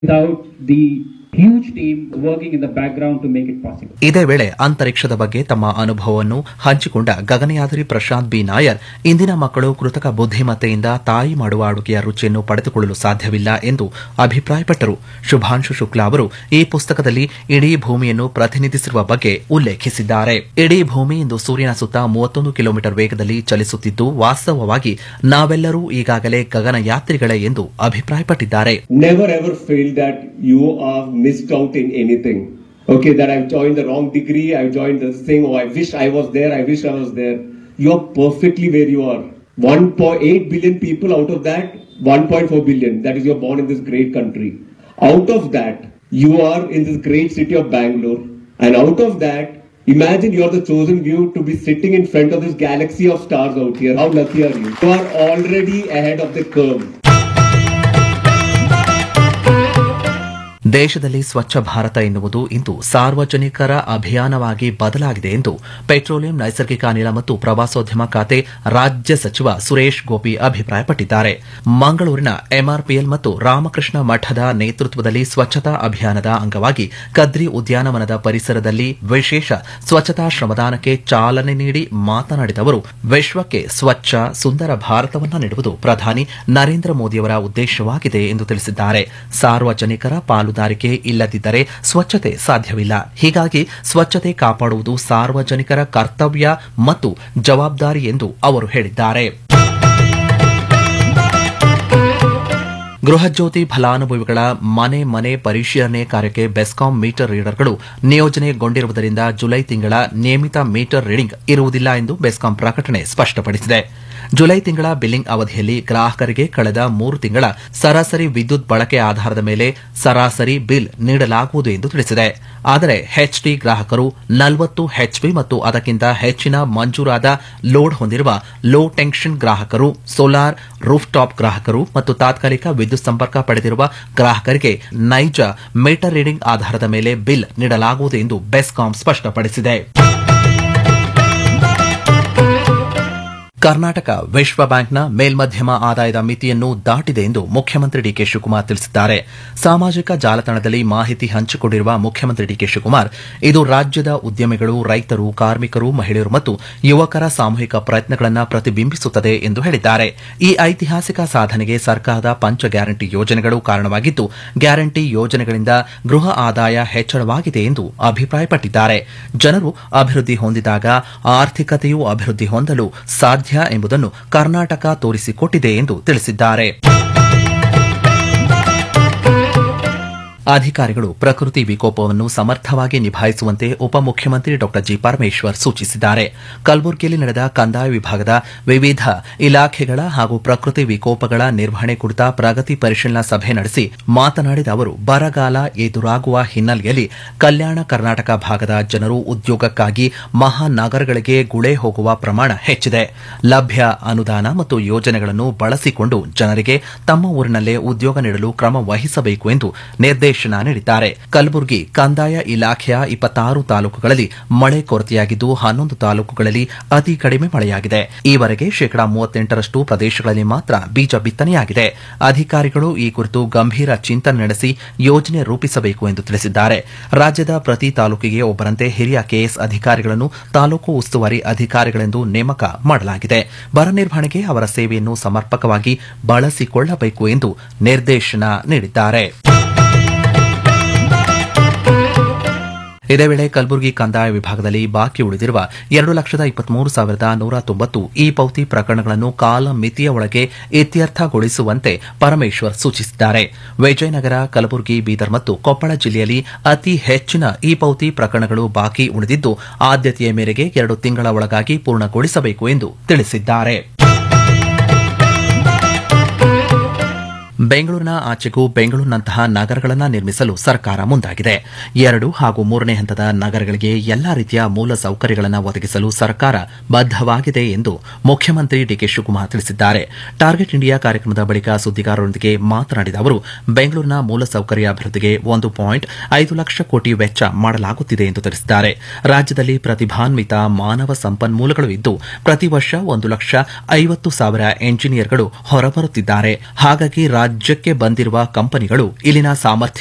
without the huge team working in the background to make it possible. ಇದೇ ವೇಳೆ ಅಂತರಿಕ್ಷದ ಬಗ್ಗೆ ತಮ್ಮ ಅನುಭವವನ್ನು ಹಂಚಿಕೊಂಡ ಗಗನಯಾತ್ರಿ ಪ್ರಶಾಂತ್ ಬಿ ನಾಯರ್ ಇಂದಿನ ಮಕ್ಕಳು ಕೃತಕ ಬುದ್ಧಿಮತ್ತೆಯಿಂದ ತಾಯಿ ಮಾಡುವ ಅಡುಗೆಯ ರುಚಿಯನ್ನು ಪಡೆದುಕೊಳ್ಳಲು ಸಾಧ್ಯವಿಲ್ಲ ಎಂದು ಅಭಿಪ್ರಾಯಪಟ್ಟರು ಶುಭಾಂಶು ಶುಕ್ಲಾ ಅವರು ಈ ಪುಸ್ತಕದಲ್ಲಿ ಇಡೀ ಭೂಮಿಯನ್ನು ಪ್ರತಿನಿಧಿಸಿರುವ ಬಗ್ಗೆ ಉಲ್ಲೇಖಿಸಿದ್ದಾರೆ ಇಡೀ ಭೂಮಿ ಇಂದು ಸೂರ್ಯನ ಸುತ್ತ ಮೂವತ್ತೊಂದು ಕಿಲೋಮೀಟರ್ ವೇಗದಲ್ಲಿ ಚಲಿಸುತ್ತಿದ್ದು ವಾಸ್ತವವಾಗಿ ನಾವೆಲ್ಲರೂ ಈಗಾಗಲೇ ಗಗನಯಾತ್ರಿಗಳೇ ಎಂದು ಅಭಿಪ್ರಾಯಪಟ್ಟಿದ್ದಾರೆ never ever feel that you are missed out in anything. Okay, that I've joined the wrong degree, I've joined this thing, oh, I wish I was there, I wish I was there. You're perfectly where you are. 1.8 billion people out of that, 1.4 billion, that is, you're born in this great country. Out of that, you are in this great city of Bangalore. And out of that, imagine you're the chosen few to be sitting in front of this galaxy of stars out here. How lucky are you? You are already ahead of the curve. ದೇಶದಲ್ಲಿ ಸ್ವಚ್ಛ ಭಾರತ ಎನ್ನುವುದು ಇಂದು ಸಾರ್ವಜನಿಕರ ಅಭಿಯಾನವಾಗಿ ಬದಲಾಗಿದೆ ಎಂದು petroleum ನೈಸರ್ಗಿಕ ಅನಿಲ ಮತ್ತು ಪ್ರವಾಸೋದ್ಯಮ ಖಾತೆ ರಾಜ್ಯ ಸಚಿವ ಸುರೇಶ್ ಗೋಪಿ ಅಭಿಪ್ರಾಯಪಟ್ಟಿದ್ದಾರೆ ಮಂಗಳೂರಿನ ಎಂಆರ್ಪಿಎಲ್ ಮತ್ತು ರಾಮಕೃಷ್ಣ ಮಠದ ನೇತೃತ್ವದಲ್ಲಿ ಸ್ವಚ್ಛತಾ ಅಭಿಯಾನದ ಅಂಗವಾಗಿ ಕದ್ರಿ ಉದ್ಯಾನವನದ ಪರಿಸರದಲ್ಲಿ ವಿಶೇಷ ಸ್ವಚ್ಛತಾ ಶ್ರಮದಾನಕ್ಕೆ ಚಾಲನೆ ನೀಡಿ ಮಾತನಾಡಿದ ಅವರು ವಿಶ್ವಕ್ಕೆ ಸ್ವಚ್ಛ ಸುಂದರ ಭಾರತವನ್ನು ನೀಡುವುದು ಪ್ರಧಾನಿ ನರೇಂದ್ರ ಮೋದಿಯವರ ಉದ್ದೇಶವಾಗಿದೆ ಎಂದು ತಿಳಿಸಿದ್ದಾರೆ ಸಾರ್ವಜನಿಕರ ಪಾಲುದಾರಿಕೆ ಇಲ್ಲದಿದ್ದರೆ ಸ್ವಚ್ಛತೆ ಸಾಧ್ಯವಿಲ್ಲ ಹೀಗಾಗಿ ಸ್ವಚ್ಛತೆ ಕಾಪಾಡುವುದು ಸಾರ್ವಜನಿಕರ ಕರ್ತವ್ಯ ಮತ್ತು ಜವಾಬ್ದಾರಿ ಎಂದು ಅವರು ಹೇಳಿದ್ದಾರೆ ಗೃಹಜ್ಯೋತಿ ಫಲಾನುಭವಿಗಳ ಮನೆ ಮನೆ ಪರಿಶೀಲನೆ ಕಾರ್ಯಕ್ಕೆ ಬೆಸ್ಕಾಂ ಮೀಟರ್ ರೀಡರ್ಗಳು ನಿಯೋಜನೆಗೊಂಡಿರುವುದರಿಂದ ಜುಲೈ ತಿಂಗಳ ನಿಯಮಿತ ಮೀಟರ್ ರೀಡಿಂಗ್ ಇರುವುದಿಲ್ಲ ಎಂದು ಬೆಸ್ಕಾಂ ಪ್ರಕಟಣೆ ಸ್ಪಷ್ಟಪಡಿಸಿದೆ ಜುಲೈ ತಿಂಗಳ ಬಿಲ್ಲಿಂಗ್ ಅವಧಿಯಲ್ಲಿ ಗ್ರಾಹಕರಿಗೆ ಕಳೆದ ಮೂರು ತಿಂಗಳ ಸರಾಸರಿ ವಿದ್ಯುತ್ ಬಳಕೆ ಆಧಾರದ ಮೇಲೆ ಸರಾಸರಿ ಬಿಲ್ ನೀಡಲಾಗುವುದು ಎಂದು ತಿಳಿಸಿದೆ ಆದರೆ ಎಚ್ಡಿ ಗ್ರಾಹಕರು ನಲವತ್ತು ಎಚ್ಪಿ ಮತ್ತು ಅದಕ್ಕಿಂತ ಹೆಚ್ಚಿನ ಮಂಜೂರಾದ ಲೋಡ್ ಹೊಂದಿರುವ ಲೋ ಟೆನ್ಷನ್ ಗ್ರಾಹಕರು ಸೋಲಾರ್ ರೂಫ್ ಟಾಪ್ ಗ್ರಾಹಕರು ಮತ್ತು ತಾತ್ಕಾಲಿಕ ವಿದ್ಯುತ್ ಸಂಪರ್ಕ ಪಡೆದಿರುವ ಗ್ರಾಹಕರಿಗೆ ನೈಜ ಮೀಟರ್ ರೀಡಿಂಗ್ ಆಧಾರದ ಮೇಲೆ ಬಿಲ್ ನೀಡಲಾಗುವುದು ಎಂದು ಬೆಸ್ಕಾಂ ಸ್ಪಷ್ಟಪಡಿಸಿದೆ ಕರ್ನಾಟಕ ವಿಶ್ವ ಬ್ಯಾಂಕ್ನ ಮೇಲ್ಮಧ್ಯಮ ಆದಾಯದ ಮಿತಿಯನ್ನು ದಾಟಿದೆ ಎಂದು ಮುಖ್ಯಮಂತ್ರಿ ಡಿಕೆ ಶಿವಕುಮಾರ್ ತಿಳಿಸಿದ್ದಾರೆ ಸಾಮಾಜಿಕ ಜಾಲತಾಣದಲ್ಲಿ ಮಾಹಿತಿ ಹಂಚಿಕೊಂಡಿರುವ ಮುಖ್ಯಮಂತ್ರಿ ಡಿಕೆ ಶಿವಕುಮಾರ್ ಇದು ರಾಜ್ಯದ ಉದ್ಯಮಿಗಳು ರೈತರು ಕಾರ್ಮಿಕರು ಮಹಿಳೆಯರು ಮತ್ತು ಯುವಕರ ಸಾಮೂಹಿಕ ಪ್ರಯತ್ನಗಳನ್ನು ಪ್ರತಿಬಿಂಬಿಸುತ್ತದೆ ಎಂದು ಹೇಳಿದ್ದಾರೆ ಈ ಐತಿಹಾಸಿಕ ಸಾಧನೆಗೆ ಸರ್ಕಾರದ ಪಂಚ ಗ್ಯಾರಂಟಿ ಯೋಜನೆಗಳು ಕಾರಣವಾಗಿದ್ದು ಗ್ಯಾರಂಟಿ ಯೋಜನೆಗಳಿಂದ ಗೃಹ ಆದಾಯ ಹೆಚ್ಚಳವಾಗಿದೆ ಎಂದು ಅಭಿಪ್ರಾಯಪಟ್ಟಿದ್ದಾರೆ ಜನರು ಅಭಿವೃದ್ಧಿ ಹೊಂದಿದಾಗ ಆರ್ಥಿಕತೆಯೂ ಅಭಿವೃದ್ಧಿ ಹೊಂದಲು ಸಾಧ್ಯ ಎಂಬುದನ್ನು ಕರ್ನಾಟಕ ತೋರಿಸಿಕೊಟ್ಟಿದೆ ಎಂದು ತಿಳಿಸಿದ್ದಾರೆ ಅಧಿಕಾರಿಗಳು ಪ್ರಕೃತಿ ವಿಕೋಪವನ್ನು ಸಮರ್ಥವಾಗಿ ನಿಭಾಯಿಸುವಂತೆ ಉಪಮುಖ್ಯಮಂತ್ರಿ ಡಾ ಜಿ ಪರಮೇಶ್ವರ್ ಸೂಚಿಸಿದ್ದಾರೆ ಕಲಬುರಗಿಯಲ್ಲಿ ನಡೆದ ಕಂದಾಯ ವಿಭಾಗದ ವಿವಿಧ ಇಲಾಖೆಗಳ ಹಾಗೂ ಪ್ರಕೃತಿ ವಿಕೋಪಗಳ ನಿರ್ವಹಣೆ ಕುರಿತ ಪ್ರಗತಿ ಪರಿಶೀಲನಾ ಸಭೆ ನಡೆಸಿ ಮಾತನಾಡಿದ ಅವರು ಬರಗಾಲ ಎದುರಾಗುವ ಹಿನ್ನೆಲೆಯಲ್ಲಿ ಕಲ್ಯಾಣ ಕರ್ನಾಟಕ ಭಾಗದ ಜನರು ಉದ್ಯೋಗಕ್ಕಾಗಿ ಮಹಾನಗರಗಳಿಗೆ ಗುಳೆ ಹೋಗುವ ಪ್ರಮಾಣ ಹೆಚ್ಚಿದೆ ಲಭ್ಯ ಅನುದಾನ ಮತ್ತು ಯೋಜನೆಗಳನ್ನು ಬಳಸಿಕೊಂಡು ಜನರಿಗೆ ತಮ್ಮ ಊರಿನಲ್ಲೇ ಉದ್ಯೋಗ ನೀಡಲು ಕ್ರಮ ವಹಿಸಬೇಕು ಎಂದು ನಿರ್ದೇಶನ ನೀಡಿದ್ದಾರೆ ಕಲಬುರಗಿ ಕಂದಾಯ ಇಲಾಖೆಯ ಇಪ್ಪತ್ತಾರು ತಾಲೂಕುಗಳಲ್ಲಿ ಮಳೆ ಕೊರತೆಯಾಗಿದ್ದು ಹನ್ನೊಂದು ತಾಲೂಕುಗಳಲ್ಲಿ ಅತಿ ಕಡಿಮೆ ಮಳೆಯಾಗಿದೆ ಈವರೆಗೆ ಶೇಕಡಾ ಮೂವತ್ತೆಂಟರಷ್ಟು ಪ್ರದೇಶಗಳಲ್ಲಿ ಮಾತ್ರ ಬೀಜ ಬಿತ್ತನೆಯಾಗಿದೆ ಅಧಿಕಾರಿಗಳು ಈ ಕುರಿತು ಗಂಭೀರ ಚಿಂತನೆ ನಡೆಸಿ ಯೋಜನೆ ರೂಪಿಸಬೇಕು ಎಂದು ತಿಳಿಸಿದ್ದಾರೆ ರಾಜ್ಯದ ಪ್ರತಿ ತಾಲೂಕಿಗೆ ಒಬ್ಬರಂತೆ ಹಿರಿಯ ಕೆಎಸ್ ಅಧಿಕಾರಿಗಳನ್ನು ತಾಲೂಕು ಉಸ್ತುವಾರಿ ಅಧಿಕಾರಿಗಳೆಂದು ನೇಮಕ ಮಾಡಲಾಗಿದೆ ಬರ ನಿರ್ವಹಣೆಗೆ ಅವರ ಸೇವೆಯನ್ನು ಸಮರ್ಪಕವಾಗಿ ಬಳಸಿಕೊಳ್ಳಬೇಕು ಎಂದು ನಿರ್ದೇಶನ ನೀಡಿದ್ದಾರೆ ಇದೇ ವೇಳೆ ಕಲಬುರಗಿ ಕಂದಾಯ ವಿಭಾಗದಲ್ಲಿ ಬಾಕಿ ಉಳಿದಿರುವ ಎರಡು ಲಕ್ಷದ ಇಪ್ಪತ್ಮೂರು ಸಾವಿರದ ನೂರ ತೊಂಬತ್ತು ಇ ಪೌತಿ ಪ್ರಕರಣಗಳನ್ನು ಕಾಲ ಮಿತಿಯ ಒಳಗೆ ಇತ್ಯರ್ಥಗೊಳಿಸುವಂತೆ ಪರಮೇಶ್ವರ್ ಸೂಚಿಸಿದ್ದಾರೆ ವಿಜಯನಗರ ಕಲಬುರಗಿ ಬೀದರ್ ಮತ್ತು ಕೊಪ್ಪಳ ಜಿಲ್ಲೆಯಲ್ಲಿ ಅತಿ ಹೆಚ್ಚಿನ ಇ ಪೌತಿ ಪ್ರಕರಣಗಳು ಬಾಕಿ ಉಳಿದಿದ್ದು ಆದ್ಯತೆಯ ಮೇರೆಗೆ ಎರಡು ತಿಂಗಳ ಒಳಗಾಗಿ ಪೂರ್ಣಗೊಳಿಸಬೇಕು ಎಂದು ತಿಳಿಸಿದ್ದಾರೆ ಬೆಂಗಳೂರಿನ ಆಚೆಗೂ ಬೆಂಗಳೂರಿನಂತಹ ನಗರಗಳನ್ನು ನಿರ್ಮಿಸಲು ಸರ್ಕಾರ ಮುಂದಾಗಿದೆ ಎರಡು ಹಾಗೂ ಮೂರನೇ ಹಂತದ ನಗರಗಳಿಗೆ ಎಲ್ಲಾ ರೀತಿಯ ಮೂಲ ಸೌಕರ್ಯಗಳನ್ನು ಒದಗಿಸಲು ಸರ್ಕಾರ ಬದ್ದವಾಗಿದೆ ಎಂದು ಮುಖ್ಯಮಂತ್ರಿ ಡಿಕೆ ಶಿವಕುಮಾರ್ ತಿಳಿಸಿದ್ದಾರೆ ಟಾರ್ಗೆಟ್ ಇಂಡಿಯಾ ಕಾರ್ಯಕ್ರಮದ ಬಳಿಕ ಸುದ್ದಿಗಾರರೊಂದಿಗೆ ಮಾತನಾಡಿದ ಅವರು ಬೆಂಗಳೂರಿನ ಮೂಲಸೌಕರ್ಯ ಅಭಿವೃದ್ಧಿಗೆ ಒಂದು ಪಾಯಿಂಟ್ ಐದು ಲಕ್ಷ ಕೋಟಿ ವೆಚ್ಚ ಮಾಡಲಾಗುತ್ತಿದೆ ಎಂದು ತಿಳಿಸಿದ್ದಾರೆ ರಾಜ್ಯದಲ್ಲಿ ಪ್ರತಿಭಾನ್ವಿತ ಮಾನವ ಸಂಪನ್ಮೂಲಗಳು ಇದ್ದು ಪ್ರತಿ ವರ್ಷ ಒಂದು ಲಕ್ಷ ಐವತ್ತು ಸಾವಿರ ಎಂಜಿನಿಯರ್ಗಳು ಹೊರಬರುತ್ತಿದ್ದಾರೆ ಹಾಗಾಗಿ ರಾಜ್ಯ ರಾಜ್ಯಕ್ಕೆ ಬಂದಿರುವ ಕಂಪನಿಗಳು ಇಲ್ಲಿನ ಸಾಮರ್ಥ್ಯ